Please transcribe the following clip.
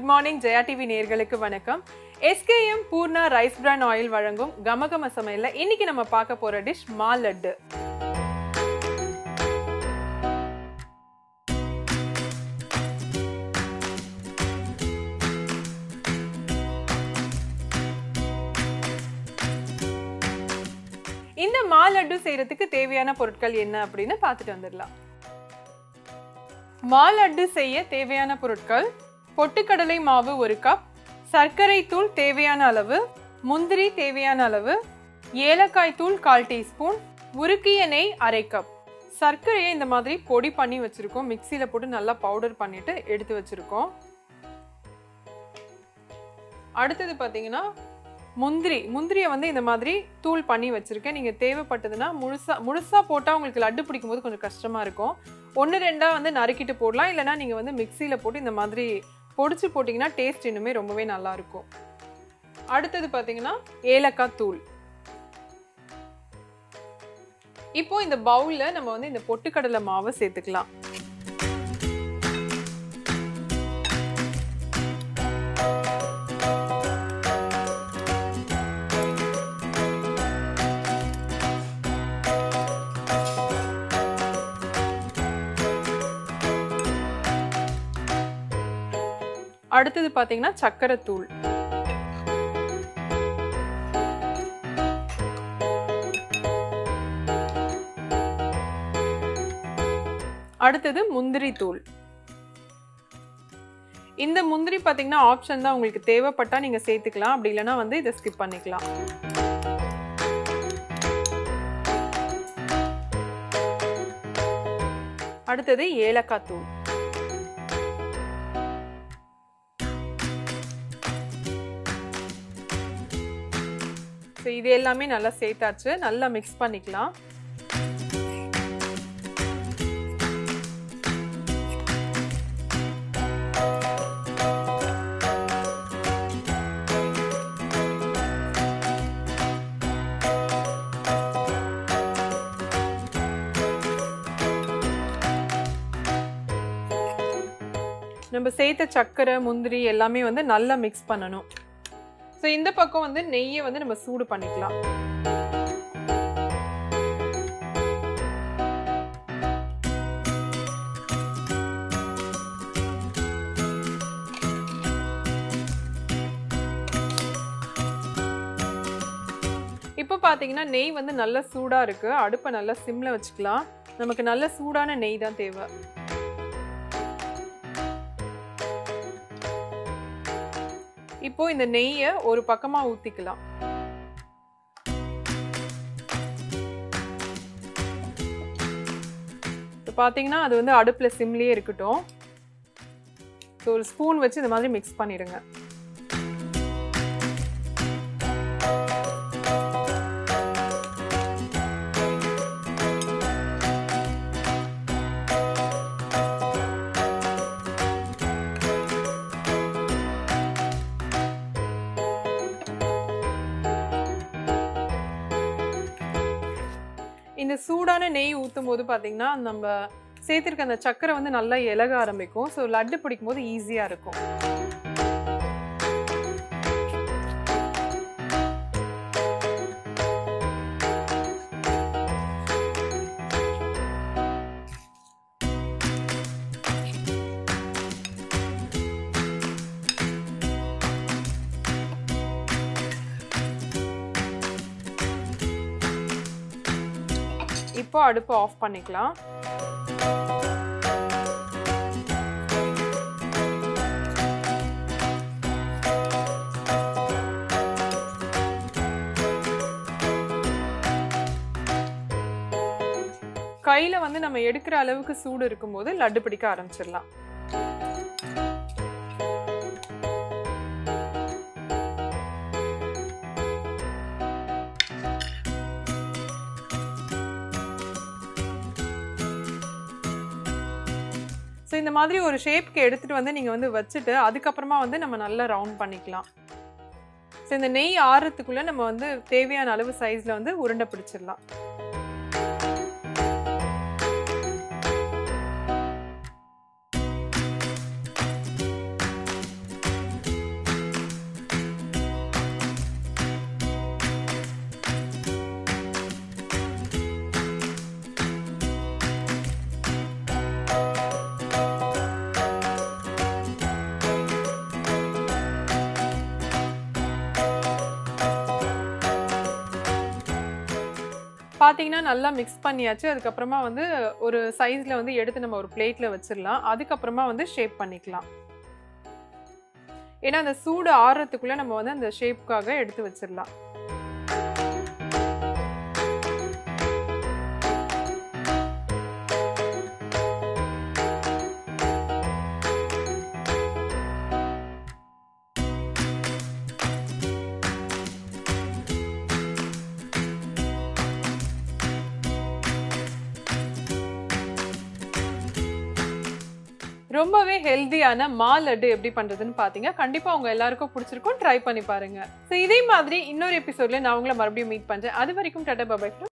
morning Jaya TV நேர்களுக்கு வணக்கம் SKM Poorna rice bran oil வழங்கும் கமகம சமையல்ல இன்னைக்கு நம்ம பார்க்க போற டிஷ் மா லட்டு இந்த மா லட்டு செய்யறதுக்கு தேவையான பொருட்கள் என்ன அப்படின்னு பார்த்துட்டு வந்துடலாம் மா லட்டு செய்ய தேவையான பொருட்கள் பொட்டுக்கடலை மாவு ஒரு கப் சர்க்கரை தூள் தேவையான அளவு முந்திரி தேவையான அளவு ஏலக்காய் தூள் கால் டீஸ்பூன் உருக்கிய நெய் அரை கப் சர்க்கரையை இந்த மாதிரி பொடி பண்ணி வச்சிருக்கோம் மிக்சியில் போட்டு நல்லா பவுடர் பண்ணிட்டு எடுத்து வச்சிருக்கோம் அடுத்தது பார்த்தீங்கன்னா முந்திரி முந்திரியை வந்து இந்த மாதிரி தூள் பண்ணி வச்சுருக்கேன் நீங்கள் தேவைப்பட்டதுன்னா முழுசாக முழுசாக போட்டால் உங்களுக்கு லட்டு பிடிக்கும் போது கொஞ்சம் கஷ்டமாக இருக்கும் ஒன்று ரெண்டாக வந்து நறுக்கிட்டு போடலாம் இல்லைனா நீங்கள் வந்து மிக்சியில் போட்டு இந்த மாதிரி பொடிச்சு போட்டிங்கன்னா டேஸ்ட் இன்னுமே ரொம்பவே நல்லாயிருக்கும் அடுத்தது பார்த்தீங்கன்னா ஏலக்காய் தூள் இப்போ இந்த பவுலில் நம்ம வந்து இந்த பொட்டுக்கடலை மாவை சேர்த்துக்கலாம் அடுத்தது பார்த்தீங்கன்னா சக்கரை தூள் அடுத்தது முந்திரி தூள் இந்த முந்திரி பார்த்தீங்கன்னா ஆப்ஷன் தான் உங்களுக்கு தேவைப்பட்டா நீங்க சேர்த்துக்கலாம் அப்படி இல்லைன்னா வந்து இதை ஸ்கிப் பண்ணிக்கலாம் அடுத்தது ஏலக்காய் தூள் ஸோ இது எல்லாமே நல்லா சேர்த்தாச்சு நல்லா மிக்ஸ் பண்ணிக்கலாம் நம்ம சேர்த்த சர்க்கரை முந்திரி எல்லாமே வந்து நல்லா மிக்ஸ் பண்ணணும் ஸோ இந்த பக்கம் வந்து நெய்யை வந்து நம்ம சூடு பண்ணிக்கலாம் இப்போ பார்த்தீங்கன்னா நெய் வந்து நல்ல சூடாக இருக்குது அடுப்பை நல்லா சிம்மில் வச்சுக்கலாம் நமக்கு நல்ல சூடான நெய் தான் தேவை இப்போ இந்த நெய்யை ஒரு பக்கமா ஊத்திக்கலாம் இப்போ பார்த்தீங்கன்னா அது வந்து அடுப்பில் சிம்லேயே இருக்கட்டும் ஸோ ஒரு ஸ்பூன் வச்சு இந்த மாதிரி மிக்ஸ் பண்ணிடுங்க இந்த சூடான நெய் ஊற்றும் போது பார்த்தீங்கன்னா நம்ம சேர்த்துருக்க அந்த சக்கரை வந்து நல்லா இலக ஆரம்பிக்கும் ஸோ லட்டு பிடிக்கும் போது ஈஸியாக இருக்கும் இப்போ அடுப்பு ஆஃப் பண்ணிக்கலாம் கையில வந்து நம்ம எடுக்கிற அளவுக்கு சூடு இருக்கும்போது லட்டு பிடிக்க ஆரம்பிச்சிடலாம் ஸோ இந்த மாதிரி ஒரு ஷேப்க்கு எடுத்துகிட்டு வந்து நீங்கள் வந்து வச்சுட்டு அதுக்கப்புறமா வந்து நம்ம நல்லா ரவுண்ட் பண்ணிக்கலாம் ஸோ இந்த நெய் ஆறுறதுக்குள்ளே நம்ம வந்து தேவையான அளவு சைஸில் வந்து உருண்டை பிடிச்சிடலாம் பார்த்தீங்கன்னா நல்லா மிக்ஸ் பண்ணியாச்சு அதுக்கப்புறமா வந்து ஒரு சைஸில் வந்து எடுத்து நம்ம ஒரு பிளேட்டில் வச்சிடலாம் அதுக்கப்புறமா வந்து ஷேப் பண்ணிக்கலாம் ஏன்னா அந்த சூடு ஆறுறதுக்குள்ளே நம்ம வந்து அந்த ஷேப்காக எடுத்து வச்சிடலாம் ரொம்பவே ஹெல்தியான மா லட்டு எப்படி பண்றதுன்னு பாத்தீங்க கண்டிப்பா உங்க எல்லாருக்கும் பிடிச்சிருக்கும் ட்ரை பண்ணி பாருங்க ஸோ இதே மாதிரி இன்னொரு எபிசோட்ல நான் உங்களை மறுபடியும் மீட் பண்றேன் அது வரைக்கும் டாடா பாபாய்